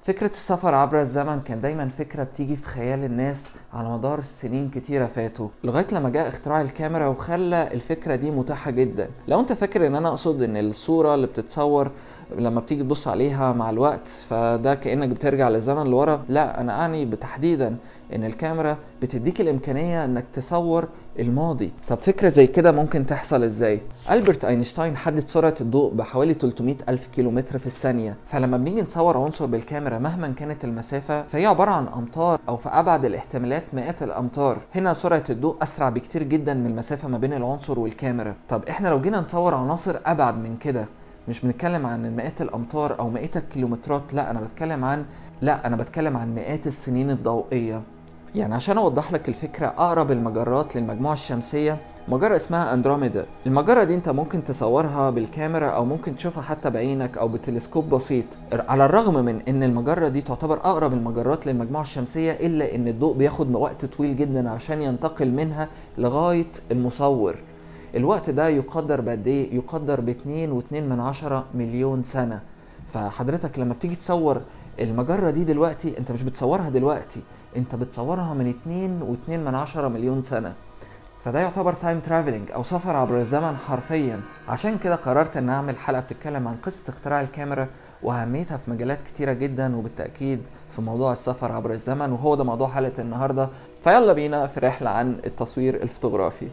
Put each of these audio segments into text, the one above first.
فكرة السفر عبر الزمن كان دايما فكرة بتيجي في خيال الناس على مدار سنين كتيرة فاتوا لغاية لما جاء اختراع الكاميرا وخلى الفكرة دي متاحة جدا لو انت فاكر ان انا اقصد ان الصورة اللي بتتصور لما بتيجي تبص عليها مع الوقت فده كأنك بترجع للزمن لورا لا انا اعني بتحديدا ان الكاميرا بتديك الامكانية انك تصور الماضي طب فكرة زي كده ممكن تحصل ازاي ألبرت اينشتاين حدد سرعة الضوء بحوالي 300 ألف كيلومتر في الثانية فلما بنيجي نصور عنصر بالكاميرا مهما كانت المسافة فهي عبارة عن أمطار أو في أبعد الاحتمالات مئات الأمتار هنا سرعة الضوء أسرع بكتير جدا من المسافة ما بين العنصر والكاميرا طب احنا لو جينا نصور عناصر أبعد من كده مش بنتكلم عن مئات الامتار او مئات الكيلومترات لا انا بتكلم عن لا انا بتكلم عن مئات السنين الضوئيه يعني عشان اوضح لك الفكره اقرب المجرات للمجموعه الشمسيه مجرة اسمها اندروميدا المجرة دي انت ممكن تصورها بالكاميرا او ممكن تشوفها حتى بعينك او بتلسكوب بسيط على الرغم من ان المجرة دي تعتبر اقرب المجرات للمجموعة الشمسية الا ان الضوء بياخد وقت طويل جدا عشان ينتقل منها لغاية المصور الوقت ده يقدر بقد ايه يقدر ب 2.2 من عشرة مليون سنة فحضرتك لما بتيجي تصور المجرة دي دلوقتي انت مش بتصورها دلوقتي انت بتصورها من 2.2 من عشرة مليون سنة فده يعتبر تايم ترافلنج او سفر عبر الزمن حرفيا عشان كده قررت ان اعمل حلقة بتتكلم عن قصة اختراع الكاميرا واهميتها في مجالات كتيرة جدا وبالتأكيد في موضوع السفر عبر الزمن وهو ده موضوع حلقة النهاردة فيلا بينا في رحلة عن التصوير الفوتوغرافي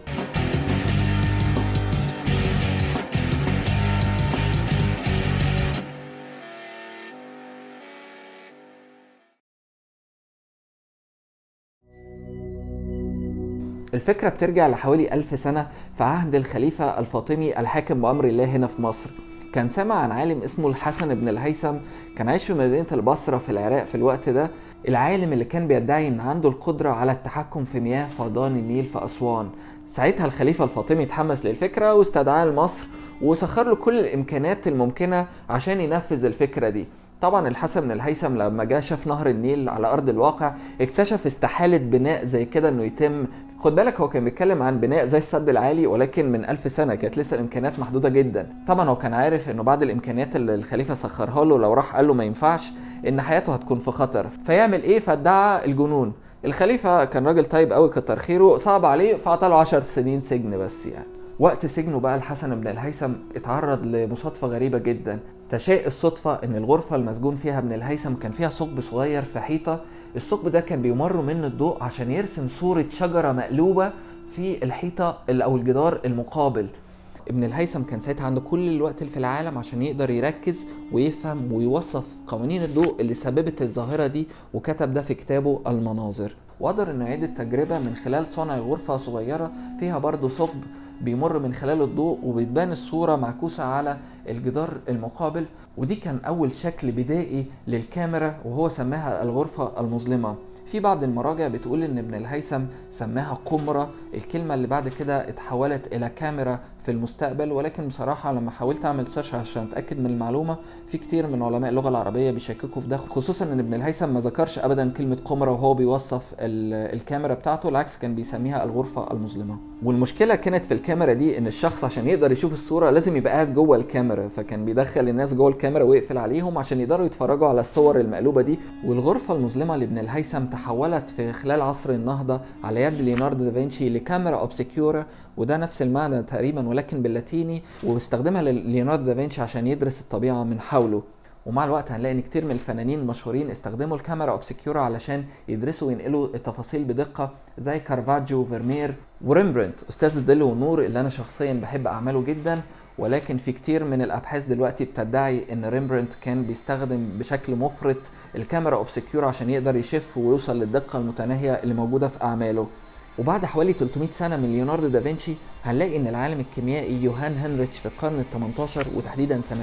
الفكرة بترجع لحوالي ألف سنة في عهد الخليفة الفاطمي الحاكم بأمر الله هنا في مصر كان سمع عن عالم اسمه الحسن بن الهيثم كان عايش في مدينة البصرة في العراق في الوقت ده العالم اللي كان بيدعي ان عنده القدرة على التحكم في مياه فيضان النيل في أسوان ساعتها الخليفة الفاطمي اتحمس للفكرة واستدعاه لمصر وسخر له كل الإمكانات الممكنة عشان ينفذ الفكرة دي طبعا الحسن بن الهيثم لما جه شاف نهر النيل على ارض الواقع اكتشف استحاله بناء زي كده انه يتم خد بالك هو كان بيتكلم عن بناء زي السد العالي ولكن من ألف سنة كانت لسه الإمكانيات محدودة جدا طبعا هو كان عارف إنه بعد الإمكانيات اللي الخليفة سخرها له لو راح قال له ما ينفعش إن حياته هتكون في خطر فيعمل إيه فادعى الجنون الخليفة كان راجل طيب قوي كتر خيره صعب عليه فعطاله 10 سنين سجن بس يعني وقت سجنه بقى الحسن بن الهيثم اتعرض لمصادفة غريبة جدا تشاء الصدفة ان الغرفة المسجون فيها ابن الهيثم كان فيها ثقب صغير في حيطة الثقب ده كان بيمر منه الضوء عشان يرسم صورة شجرة مقلوبة في الحيطة او الجدار المقابل ابن الهيثم كان ساعتها عنده كل الوقت اللي في العالم عشان يقدر يركز ويفهم ويوصف قوانين الضوء اللي سببت الظاهرة دي وكتب ده في كتابه المناظر وقدر انه يعيد التجربة من خلال صنع غرفة صغيرة فيها برضه ثقب بيمر من خلال الضوء وبتبان الصورة معكوسة على الجدار المقابل ودي كان أول شكل بدائي للكاميرا وهو سماها الغرفة المظلمة في بعض المراجع بتقول ان ابن الهيثم سماها قمرة الكلمة اللي بعد كده اتحولت الى كاميرا في المستقبل ولكن بصراحة لما حاولت اعمل سيرش عشان اتأكد من المعلومة في كتير من علماء اللغة العربية بيشككوا في ده خصوصا ان ابن الهيثم ما ذكرش ابدا كلمة قمرة وهو بيوصف الكاميرا بتاعته العكس كان بيسميها الغرفة المظلمة والمشكلة كانت في الكاميرا دي ان الشخص عشان يقدر يشوف الصورة لازم يبقى قاعد جوه الكاميرا فكان بيدخل الناس جوه الكاميرا ويقفل عليهم عشان يقدروا يتفرجوا على الصور المقلوبة دي والغرفة المظلمة لابن الهيثم تحولت في خلال عصر النهضة على يد ليوناردو دافنشي لكاميرا اوبسكيورا وده نفس المعنى تقريبا ولكن باللاتيني واستخدمها ليوناردو دافنشي عشان يدرس الطبيعة من حوله ومع الوقت هنلاقي ان كتير من الفنانين المشهورين استخدموا الكاميرا اوبسكيورا علشان يدرسوا وينقلوا التفاصيل بدقه زي كارفاجيو وفيرمير وريمبرنت استاذ الظل والنور اللي انا شخصيا بحب اعماله جدا ولكن في كتير من الابحاث دلوقتي بتدعي ان ريمبرنت كان بيستخدم بشكل مفرط الكاميرا اوبسكيورا عشان يقدر يشف ويوصل للدقه المتناهيه اللي موجوده في اعماله وبعد حوالي 300 سنه من ليوناردو دافنشي هنلاقي ان العالم الكيميائي يوهان هنريتش في القرن ال 18 وتحديدا سنه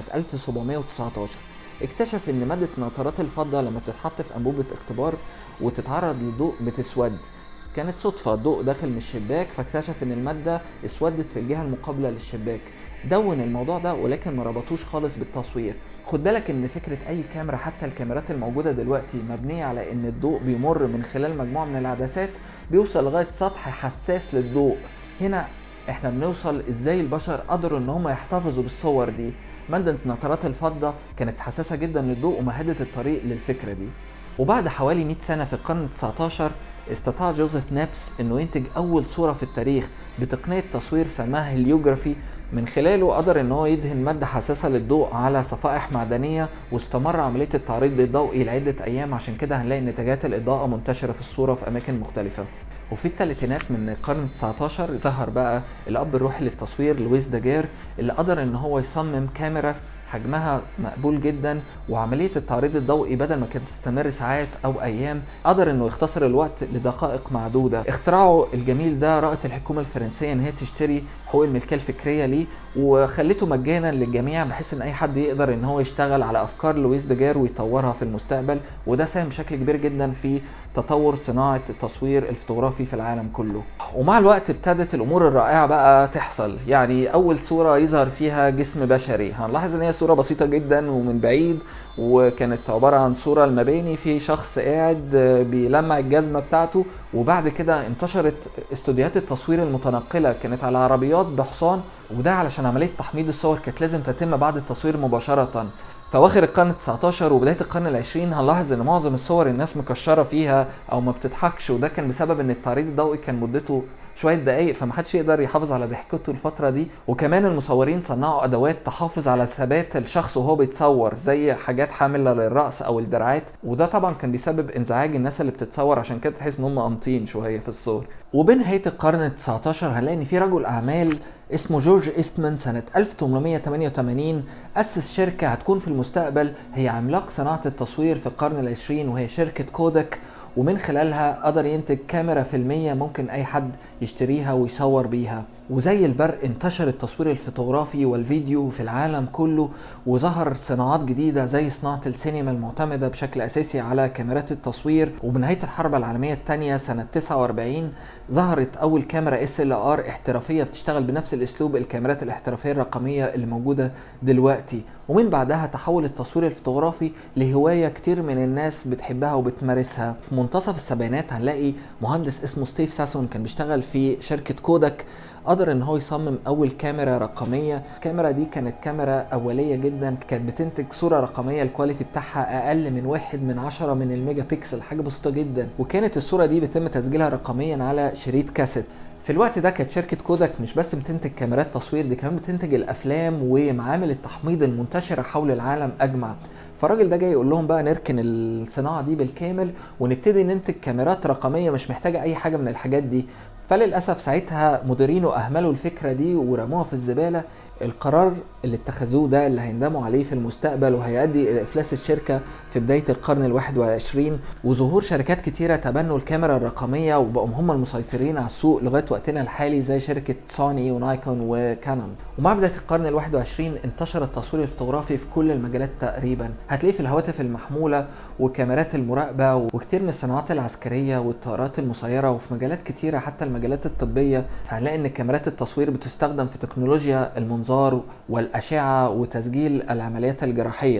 1719 اكتشف ان مادة ناطرات الفضة لما بتتحط في انبوبة اختبار وتتعرض للضوء بتسود كانت صدفة الضوء داخل من الشباك فاكتشف ان المادة اسودت في الجهة المقابلة للشباك دون الموضوع ده ولكن ما ربطوش خالص بالتصوير خد بالك ان فكرة اي كاميرا حتى الكاميرات الموجودة دلوقتي مبنية على ان الضوء بيمر من خلال مجموعة من العدسات بيوصل لغاية سطح حساس للضوء هنا احنا بنوصل ازاي البشر قدروا ان هم يحتفظوا بالصور دي مادة نترات الفضة كانت حساسة جدا للضوء ومهدت الطريق للفكرة دي وبعد حوالي 100 سنة في القرن ال19 استطاع جوزيف نابس انه ينتج اول صورة في التاريخ بتقنية تصوير سماها هليوجرافي من خلاله قدر ان هو يدهن مادة حساسة للضوء على صفائح معدنية واستمر عملية التعريض الضوئي لعدة ايام عشان كده هنلاقي نتاجات الاضاءة منتشرة في الصورة في اماكن مختلفة وفي الثلاثينات من القرن 19 ظهر بقى الاب الروحي للتصوير لويس داجير اللي قدر ان هو يصمم كاميرا حجمها مقبول جدا وعمليه التعريض الضوئي بدل ما كانت تستمر ساعات او ايام قدر انه يختصر الوقت لدقائق معدوده اختراعه الجميل ده رأت الحكومه الفرنسيه ان هي تشتري حقوق الملكيه الفكريه ليه وخلته مجانا للجميع بحيث ان اي حد يقدر ان هو يشتغل على افكار لويس ديجير ويطورها في المستقبل وده ساهم بشكل كبير جدا في تطور صناعه التصوير الفوتوغرافي في العالم كله ومع الوقت ابتدت الامور الرائعه بقى تحصل يعني اول صوره يظهر فيها جسم بشري هنلاحظ ان هي صوره بسيطه جدا ومن بعيد وكانت عباره عن صوره المباني في شخص قاعد بيلمع الجزمه بتاعته وبعد كده انتشرت استوديوهات التصوير المتنقله كانت على عربيات بحصان وده علشان عمليه تحميض الصور كانت لازم تتم بعد التصوير مباشره فواخر القرن 19 وبدايه القرن العشرين هنلاحظ ان معظم الصور الناس مكشره فيها او ما بتضحكش وده كان بسبب ان التعريض الضوئي كان مدته شويه دقايق فمحدش يقدر يحافظ على ضحكته الفتره دي وكمان المصورين صنعوا ادوات تحافظ على ثبات الشخص وهو بيتصور زي حاجات حامله للراس او الدراعات وده طبعا كان بيسبب انزعاج الناس اللي بتتصور عشان كده تحس ان هم قامطين شويه في الصور وبنهايه القرن ال 19 هنلاقي ان في رجل اعمال اسمه جورج ايستمان سنة 1888 أسس شركة هتكون في المستقبل هي عملاق صناعة التصوير في القرن العشرين وهي شركة كودك ومن خلالها قدر ينتج كاميرا فيلمية ممكن أي حد يشتريها ويصور بيها وزي البرق انتشر التصوير الفوتوغرافي والفيديو في العالم كله وظهر صناعات جديدة زي صناعة السينما المعتمدة بشكل أساسي على كاميرات التصوير وبنهاية الحرب العالمية الثانية سنة 49 ظهرت أول كاميرا اس ال ار احترافية بتشتغل بنفس الأسلوب الكاميرات الاحترافية الرقمية اللي موجودة دلوقتي ومن بعدها تحول التصوير الفوتوغرافي لهواية كتير من الناس بتحبها وبتمارسها في منتصف السبعينات هنلاقي مهندس اسمه ستيف ساسون كان بيشتغل في شركة كودك قدر ان هو يصمم اول كاميرا رقميه الكاميرا دي كانت كاميرا اوليه جدا كانت بتنتج صوره رقميه الكواليتي بتاعها اقل من واحد من عشرة من الميجا بيكسل حاجه بسيطه جدا وكانت الصوره دي بيتم تسجيلها رقميا على شريط كاسيت في الوقت ده كانت شركة كودك مش بس بتنتج كاميرات تصوير دي كمان بتنتج الأفلام ومعامل التحميض المنتشرة حول العالم أجمع فالراجل ده جاي يقول لهم بقى نركن الصناعة دي بالكامل ونبتدي ننتج كاميرات رقمية مش محتاجة أي حاجة من الحاجات دي فللأسف ساعتها مديرينه أهملوا الفكرة دي ورموها في الزبالة القرار اللي اتخذوه ده اللي هيندموا عليه في المستقبل وهيؤدي الى افلاس الشركه في بدايه القرن الواحد والعشرين وظهور شركات كتيره تبنوا الكاميرا الرقميه وبقوا هم المسيطرين على السوق لغايه وقتنا الحالي زي شركه سوني ونايكون وكانون ومع بدايه القرن الواحد والعشرين انتشر التصوير الفوتوغرافي في كل المجالات تقريبا هتلاقيه في الهواتف المحموله وكاميرات المراقبه وكتير من الصناعات العسكريه والطائرات المسيره وفي مجالات كتيره حتى المجالات الطبيه فهنلاقي ان كاميرات التصوير بتستخدم في تكنولوجيا المنظار والاشعه وتسجيل العمليات الجراحيه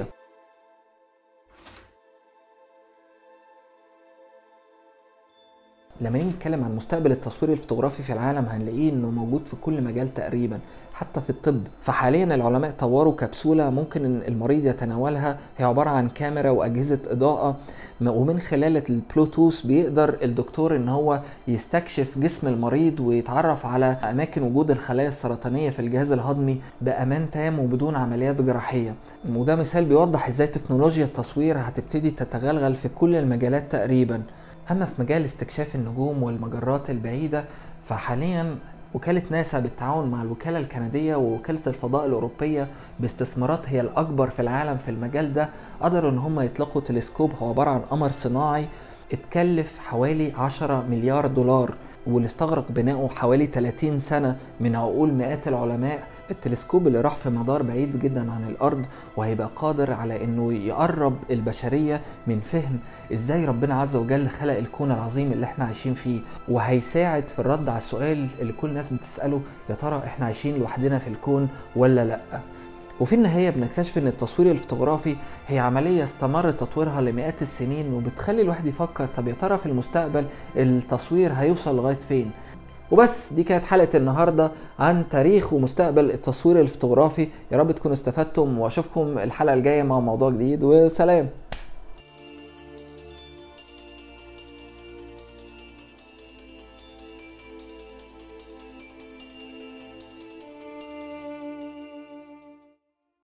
لما نيجي نتكلم عن مستقبل التصوير الفوتوغرافي في العالم هنلاقيه انه موجود في كل مجال تقريبا حتى في الطب فحاليا العلماء طوروا كبسوله ممكن ان المريض يتناولها هي عباره عن كاميرا واجهزه اضاءه ومن خلال البلوتوث بيقدر الدكتور ان هو يستكشف جسم المريض ويتعرف على اماكن وجود الخلايا السرطانيه في الجهاز الهضمي بامان تام وبدون عمليات جراحيه وده مثال بيوضح ازاي تكنولوجيا التصوير هتبتدي تتغلغل في كل المجالات تقريبا اما في مجال استكشاف النجوم والمجرات البعيده فحاليا وكالة ناسا بالتعاون مع الوكالة الكندية ووكالة الفضاء الأوروبية باستثمارات هي الأكبر في العالم في المجال ده قدروا إن هم يطلقوا تلسكوب هو عبارة عن قمر صناعي اتكلف حوالي 10 مليار دولار واللي استغرق بناؤه حوالي 30 سنة من عقول مئات العلماء التلسكوب اللي راح في مدار بعيد جدا عن الارض وهيبقى قادر على انه يقرب البشريه من فهم ازاي ربنا عز وجل خلق الكون العظيم اللي احنا عايشين فيه وهيساعد في الرد على السؤال اللي كل الناس بتساله يا ترى احنا عايشين لوحدنا في الكون ولا لا وفي النهاية بنكتشف ان التصوير الفوتوغرافي هي عملية استمر تطويرها لمئات السنين وبتخلي الواحد يفكر طب يا ترى في المستقبل التصوير هيوصل لغاية فين وبس دي كانت حلقة النهاردة عن تاريخ ومستقبل التصوير الفوتوغرافي يا رب تكونوا استفدتم واشوفكم الحلقة الجاية مع موضوع جديد وسلام